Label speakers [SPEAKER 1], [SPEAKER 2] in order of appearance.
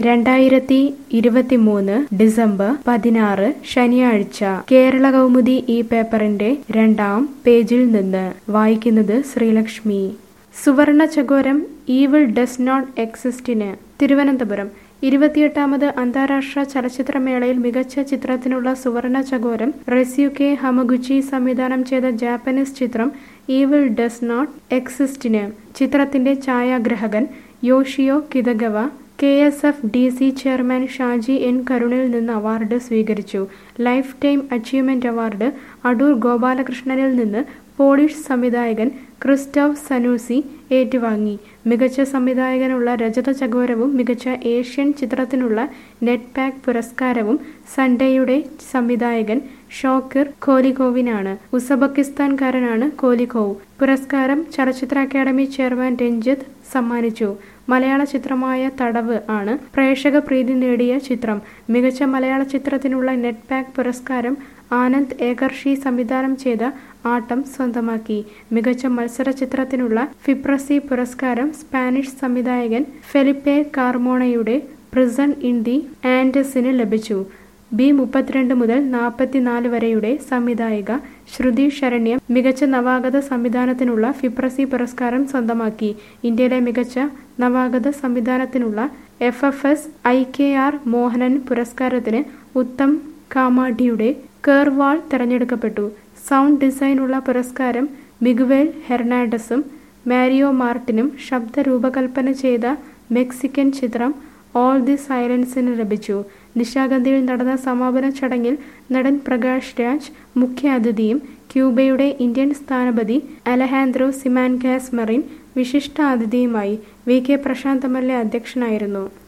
[SPEAKER 1] രണ്ടായിരത്തി ഇരുപത്തിമൂന്ന് ഡിസംബർ പതിനാറ് ശനിയാഴ്ച കേരള കൗമുദി ഈ പേപ്പറിന്റെ രണ്ടാം പേജിൽ നിന്ന് വായിക്കുന്നത് Sreelakshmi Suvarna Chakoram evil does not എക്സിസ്റ്റിന് തിരുവനന്തപുരം ഇരുപത്തിയെട്ടാമത് അന്താരാഷ്ട്ര ചലച്ചിത്രമേളയിൽ മികച്ച ചിത്രത്തിനുള്ള സുവർണ ചകോരം റെസ്യുകെ ഹമഗുച്ചി സംവിധാനം ചെയ്ത ജാപ്പനീസ് ചിത്രം ഈവിൾ ഡസ് നോട്ട് എക്സിസ്റ്റിന് ചിത്രത്തിന്റെ ഛായാഗ്രഹകൻ Yoshio Kitagawa K S F D C chairman Shaji N കരുണിൽ നിന്ന് അവാർഡ് സ്വീകരിച്ചു lifetime achievement award Adoor ഗോപാലകൃഷ്ണനിൽ നിന്ന് പോളിഷ് സംവിധായകൻ ക്രിസ്റ്റോഫ് സനൂസി ഏറ്റുവാങ്ങി മികച്ച സംവിധായകനുള്ള രജത ചകോരവും മികച്ച ഏഷ്യൻ ചിത്രത്തിനുള്ള നെറ്റ് പാക്ക് പുരസ്കാരവും സൺഡേയുടെ സംവിധായകൻ ഷോക്കിർ കോലിക്കോവിനാണ് ഉസബക്കിസ്ഥാൻകാരനാണ് കോലിക്കോവ് പുരസ്കാരം ചലച്ചിത്ര അക്കാദമി ചെയർമാൻ രഞ്ജിത്ത് സമ്മാനിച്ചു മലയാള ചിത്രമായ തടവ് ആണ് പ്രേക്ഷക പ്രീതി നേടിയ ചിത്രം മികച്ച മലയാള ചിത്രത്തിനുള്ള നെറ്റ് പാക്ക് പുരസ്കാരം ആനന്ദ് ഏകർഷി സംവിധാനം ചെയ്ത ആട്ടം സ്വന്തമാക്കി മികച്ച മത്സര ചിത്രത്തിനുള്ള ഫിപ്രസി പുരസ്കാരം സ്പാനിഷ് സംവിധായകൻ ഫെലിപ്പെ കാർമോണയുടെ പ്രിസൺ ഇൻ ദി ആൻഡസിന് ലഭിച്ചു ബി മുപ്പത്തിരണ്ട് മുതൽ നാൽപ്പത്തിനാല് വരെയുടെ സംവിധായിക ശ്രുതി ശരണ്യം മികച്ച നവാഗത സംവിധാനത്തിനുള്ള ഫിപ്രസി പുരസ്കാരം സ്വന്തമാക്കി ഇന്ത്യയിലെ മികച്ച നവാഗത സംവിധാനത്തിനുള്ള F F S I K R Mohanan പുരസ്കാരത്തിന് ഉത്തം കാമാഡിയുടെ കേർവാൾ തെരഞ്ഞെടുക്കപ്പെട്ടു സൗണ്ട് ഡിസൈനുള്ള പുരസ്കാരം മിഗുവേൽ ഹെർണാണ്ടസും മാരിയോ മാർട്ടിനും ശബ്ദ രൂപകൽപ്പന ചെയ്ത മെക്സിക്കൻ ചിത്രം ഓൾ ദി സൈലൻസിന് ലഭിച്ചു നിശാഗന്ധിയിൽ നടന്ന സമാപന ചടങ്ങിൽ നടൻ പ്രകാശ് രാജ് മുഖ്യ അതിഥിയും ക്യൂബയുടെ ഇന്ത്യൻ സ്ഥാനപതി അലഹാൻദ്രോ സിമാൻകാസ് മറിൻ വിശിഷ്ട അതിഥിയുമായി V K Prashanth M L A അധ്യക്ഷനായിരുന്നു